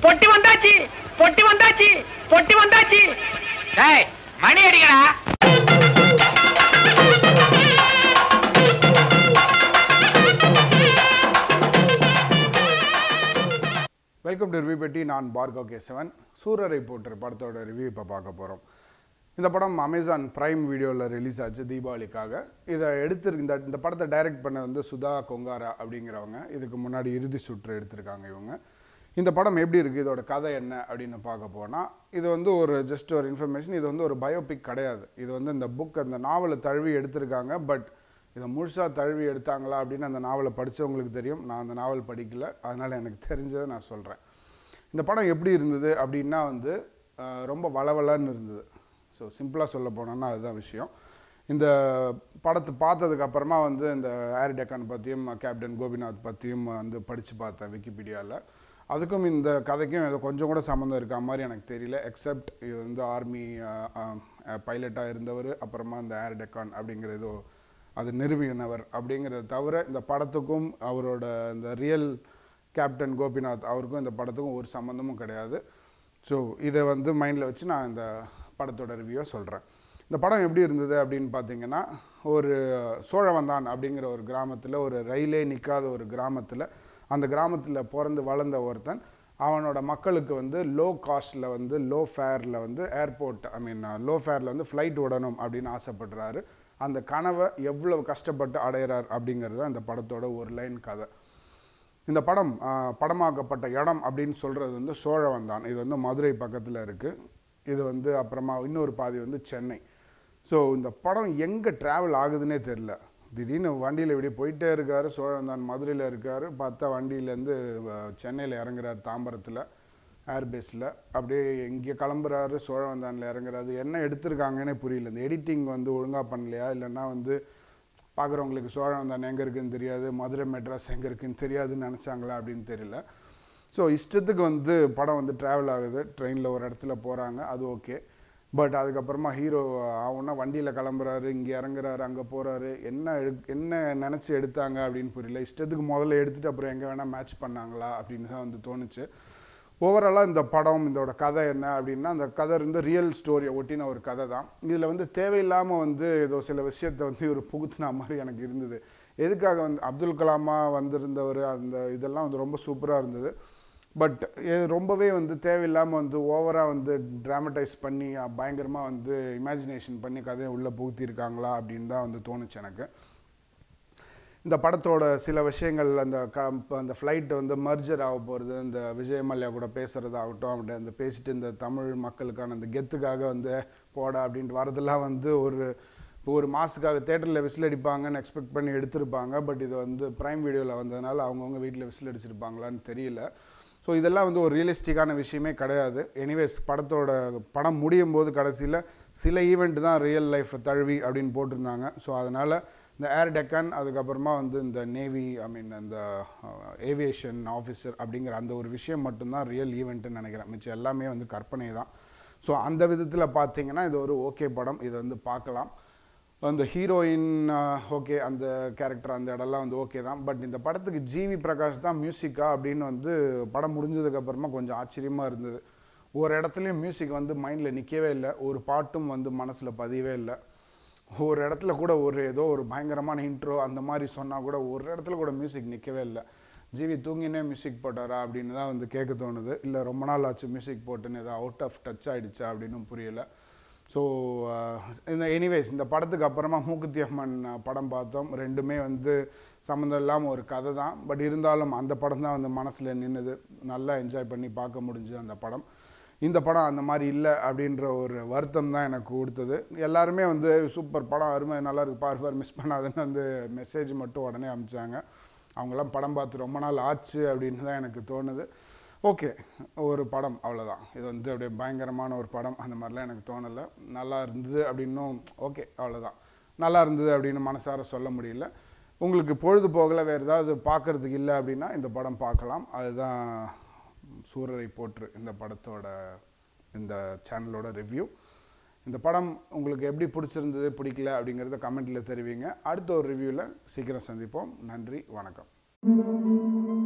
பொட்டி வந்தாச்சு பொட்டி வந்தாச்சு பொட்டி வந்தாச்சு டேய் மணி அடிக்கடா வெல்கம் டு ரிவ்யூ பெட்டி நான் பார்கோ கேசவன் சூரரை போன்ற படத்தோட ரிவ்யூ இப்போ பார்க்க போகிறோம் இந்த படம் அமேசான் பிரைம் வீடியோவில் ரிலீஸ் ஆச்சு தீபாவளிக்காக இதை எடுத்திருக்கு இந்த இந்த படத்தை டைரக்ட் பண்ண வந்து சுதா கொங்காரா அப்படிங்கிறவங்க இதுக்கு முன்னாடி இறுதி சுற்று எடுத்திருக்காங்க இவங்க இந்த படம் எப்படி இருக்குது இதோட கதை என்ன அப்படின்னு பார்க்க போனால் இது வந்து ஒரு ஜஸ்ட் ஒரு இன்ஃபர்மேஷன் இது வந்து ஒரு பயோபிக் கிடையாது இது வந்து இந்த புக் அந்த நாவலை தழுவி எடுத்திருக்காங்க பட் இதை முழுசாக தழுவி எடுத்தாங்களா அப்படின்னு அந்த நாவலை படிச்சவங்களுக்கு தெரியும் நான் அந்த நாவல் படிக்கல அதனால் எனக்கு தெரிஞ்சதை நான் சொல்கிறேன் இந்த படம் எப்படி இருந்தது அப்படின்னா வந்து அஹ், ரொம்ப வளவலன்னு இருந்தது ஸோ சிம்பிளாக சொல்ல போனோம்னா அதுதான் விஷயம் இந்த படத்தை பார்த்ததுக்கு அப்புறமா வந்து இந்த ஏர் டெக்கான் பற்றியும் கேப்டன் கோபிநாத் பற்றியும் வந்து படித்து பார்த்தேன் விக்கிபீடியாவில் அதுக்கும் இந்த கதைக்கும் ஏதோ கொஞ்சம் கூட சம்மந்தம் இருக்க மாதிரி எனக்கு தெரியல எக்ஸப்ட் இது வந்து ஆர்மி பைலட்டாக இருந்தவர் அப்புறமா இந்த ஏர் டெக்கான் அப்படிங்கிற ஏதோ அது நிறுவினவர் அப்படிங்கிறத தவிர இந்த படத்துக்கும் அவரோட இந்த ரியல் கேப்டன் கோபிநாத் அவருக்கும் இந்த படத்துக்கும் ஒரு சம்மந்தமும் கிடையாது ஸோ இதை வந்து மைண்டில் வச்சு நான் இந்த படத்தோட ரிவ்யூவை சொல்கிறேன் இந்த படம் எப்படி இருந்தது அப்படின்னு பார்த்தீங்கன்னா ஒரு சோழவந்தான் அப்படிங்கிற ஒரு கிராமத்தில் ஒரு ரயிலே நிற்காத ஒரு கிராமத்தில் அந்த கிராமத்தில் பிறந்து வளர்ந்த ஒருத்தன் அவனோட மக்களுக்கு வந்து லோ காஸ்ட்டில் வந்து லோ ஃபேரில் வந்து ஏர்போர்ட் ஐ மீன் லோ ஃபேரில் வந்து ஃப்ளைட் விடணும் அப்படின்னு ஆசைப்படுறாரு அந்த கனவை எவ்வளவு கஷ்டப்பட்டு அடையிறார் அப்படிங்கிறது தான் இந்த படத்தோட ஒரு லைன் கதை இந்த படம் ஆஹ், படமாக்கப்பட்ட இடம் அப்படின்னு சொல்றது வந்து சோழவந்தான் இது வந்து மதுரை பக்கத்தில் இருக்கு இது வந்து அப்புறமா இன்னொரு பாதி வந்து சென்னை ஸோ இந்த படம் எங்கே ட்ராவல் ஆகுதுன்னே தெரில திடீர்னு வண்டியில் இப்படி போயிட்டே இருக்காரு சோழவந்தான் மதுரையில் இருக்காரு பார்த்தா வண்டியிலேருந்து சென்னையில் இறங்குறாரு தாம்பரத்தில் ஏர்பேஸில் அப்படியே இங்கே கிளம்புறாரு சோழவந்தானில் இறங்குறாரு என்ன எடுத்திருக்காங்கன்னே புரியல இந்த எடிட்டிங் வந்து ஒழுங்காக பண்ணலையா இல்லைன்னா வந்து பார்க்குறவங்களுக்கு சோழவந்தான் எங்கே இருக்குன்னு தெரியாது மதுரை மெட்ராஸ் எங்கே இருக்குன்னு தெரியாதுன்னு நினச்சாங்களா அப்படின்னு தெரியல ஸோ இஷ்டத்துக்கு வந்து படம் வந்து ட்ராவல் ஆகுது ட்ரெயினில் ஒரு இடத்துல போகிறாங்க அது ஓகே பட் அதுக்கப்புறமா ஹீரோ ஆகுனா வண்டியில் கிளம்புறாரு இங்கே இறங்குறாரு அங்கே போகிறாரு என்ன எடு- என்ன நினச்சி எடுத்தாங்க அப்படின்னு புரியல இஷ்டத்துக்கு முதல்ல எடுத்துட்டு அப்புறம் எங்கே வேணால் மேட்ச் பண்ணாங்களா அப்படின்னு தான் வந்து தோணுச்சு ஓவராலாக இந்த படம் இதோட கதை என்ன அப்படின்னா அந்த கதை வந்து ரியல் ஸ்டோரியை ஒட்டின ஒரு கதை தான் இதில் வந்து தேவையில்லாமல் வந்து ஏதோ சில விஷயத்தை வந்து இவர் புகுத்தின மாதிரி எனக்கு இருந்தது எதுக்காக வந்து அப்துல் கலாமா வந்திருந்தவர் அந்த இதெல்லாம் வந்து ரொம்ப சூப்பராக இருந்தது பட் ரொம்பவே வந்து தேவையில்லாமல் வந்து ஓவராக வந்து ட்ராமடைஸ் பண்ணி பயங்கரமாக வந்து இமேஜினேஷன் பண்ணி கதையை உள்ளே புகுத்தியிருக்காங்களா அப்படின்னு தான் வந்து தோணுச்சு எனக்கு இந்த படத்தோட சில விஷயங்கள் அந்த க அந்த ஃப்ளைட் வந்து மர்ஜர் ஆக போகிறது இந்த விஜய் மல்யா கூட பேசுறதாகட்டும் அப்படி அந்த பேசிட்டு இந்த தமிழ் மக்களுக்கான அந்த கெத்துக்காக வந்து போடா அப்படின்ட்டு வரதெல்லாம் வந்து ஒரு இப்போ ஒரு மாசுக்காக தேட்டரில் விசில் அடிப்பாங்கன்னு எக்ஸ்பெக்ட் பண்ணி எடுத்திருப்பாங்க பட் இது வந்து பிரைம் வீடியோவில் வந்ததுனால அவங்கவுங்க வீட்டில் விசில் அடிச்சிருப்பாங்களான்னு தெரியல ஸோ இதெல்லாம் வந்து ஒரு ரியலிஸ்டிக்கான விஷயமே கிடையாது எனிவேஸ் படத்தோட படம் முடியும் போது கடைசியில் சில ஈவெண்ட் தான் ரியல் லைஃப் தழுவி அப்படின்னு போட்டிருந்தாங்க ஸோ அதனால இந்த ஏர் டெக்கன் அதுக்கப்புறமா வந்து இந்த நேவி ஐ மீன் இந்த ஏவியேஷன் ஆஃபீஸர் அப்படிங்கிற அந்த ஒரு விஷயம் மட்டும்தான் ரியல் ஈவெண்ட்டுன்னு நினைக்கிறேன் மிச்சம் எல்லாமே வந்து கற்பனை தான் ஸோ அந்த விதத்தில் பார்த்தீங்கன்னா இது ஒரு ஓகே படம் இதை வந்து பார்க்கலாம் அந்த ஹீரோயின் ஓகே அந்த கேரக்டர் அந்த இடம்லாம் வந்து ஓகே தான் பட் இந்த படத்துக்கு ஜிவி பிரகாஷ் தான் மியூசிக்கா அப்படின்னு வந்து படம் முடிஞ்சதுக்கு அப்புறமா கொஞ்சம் ஆச்சரியமா இருந்தது ஒரு இடத்துலையும் மியூசிக் வந்து மைண்டில் நிற்கவே இல்லை ஒரு பாட்டும் வந்து மனசில் பதியவே இல்லை ஒரு இடத்துல கூட ஒரு ஏதோ ஒரு பயங்கரமான இன்ட்ரோ அந்த மாதிரி சொன்னால் கூட ஒரு இடத்துல கூட மியூசிக் நிற்கவே இல்லை ஜிவி தூங்கினே மியூசிக் போட்டாரா அப்படின்னு தான் வந்து கேட்க தோணுது இல்லை ரொம்ப நாள் ஆச்சு மியூசிக் போட்டுன்னு ஏதோ அவுட் ஆஃப் டச் ஆயிடுச்சா அப்படின்னு புரியல ஸோ இந்த எனிவேஸ் இந்த படத்துக்கு அப்புறமா மூக்குத்தி அம்மன் அஹ், படம் பார்த்தோம் ரெண்டுமே வந்து சம்மந்தம் இல்லாமல் ஒரு கதை தான் பட் இருந்தாலும் அந்த படம் தான் வந்து மனசில் நின்னுது நல்லா என்ஜாய் பண்ணி பார்க்க முடிஞ்சது அந்த படம் இந்த படம் அந்த மாதிரி இல்லை அப்படின்ற ஒரு வருத்தம் தான் எனக்கு கொடுத்தது எல்லாருமே வந்து சூப்பர் படம் அருமை நல்லா இருக்கு பார் பார் மிஸ் பண்ணாதுன்னு வந்து மெசேஜ் மட்டும் உடனே அனுப்பிச்சாங்க அவங்கெல்லாம் படம் பார்த்து ரொம்ப நாள் ஆச்சு அப்படின்னு தான் எனக்கு தோணுது ஓகே ஒரு படம் அவ்வளவுதான் இது வந்து அப்படியே பயங்கரமான ஒரு படம் அந்த மாதிரிலாம் எனக்கு தோணலை நல்லா இருந்தது அப்படின்னும் ஓகே அவ்வளவுதான் நல்லா இருந்தது அப்படின்னு மனசார சொல்ல முடியல உங்களுக்கு பொழுது போகல வேறு ஏதாவது பார்க்கறதுக்கு இல்லை அப்படின்னா இந்த படம் பார்க்கலாம் அதுதான் சூரரை போற்று இந்த படத்தோட இந்த சேனலோட ரிவ்யூ இந்த படம் உங்களுக்கு எப்படி பிடிச்சிருந்தது பிடிக்கல அப்படிங்கிறத கமெண்ட்ல தெரிவிங்க அடுத்த ஒரு ரிவ்யூவில் சீக்கிரம் சந்திப்போம் நன்றி வணக்கம்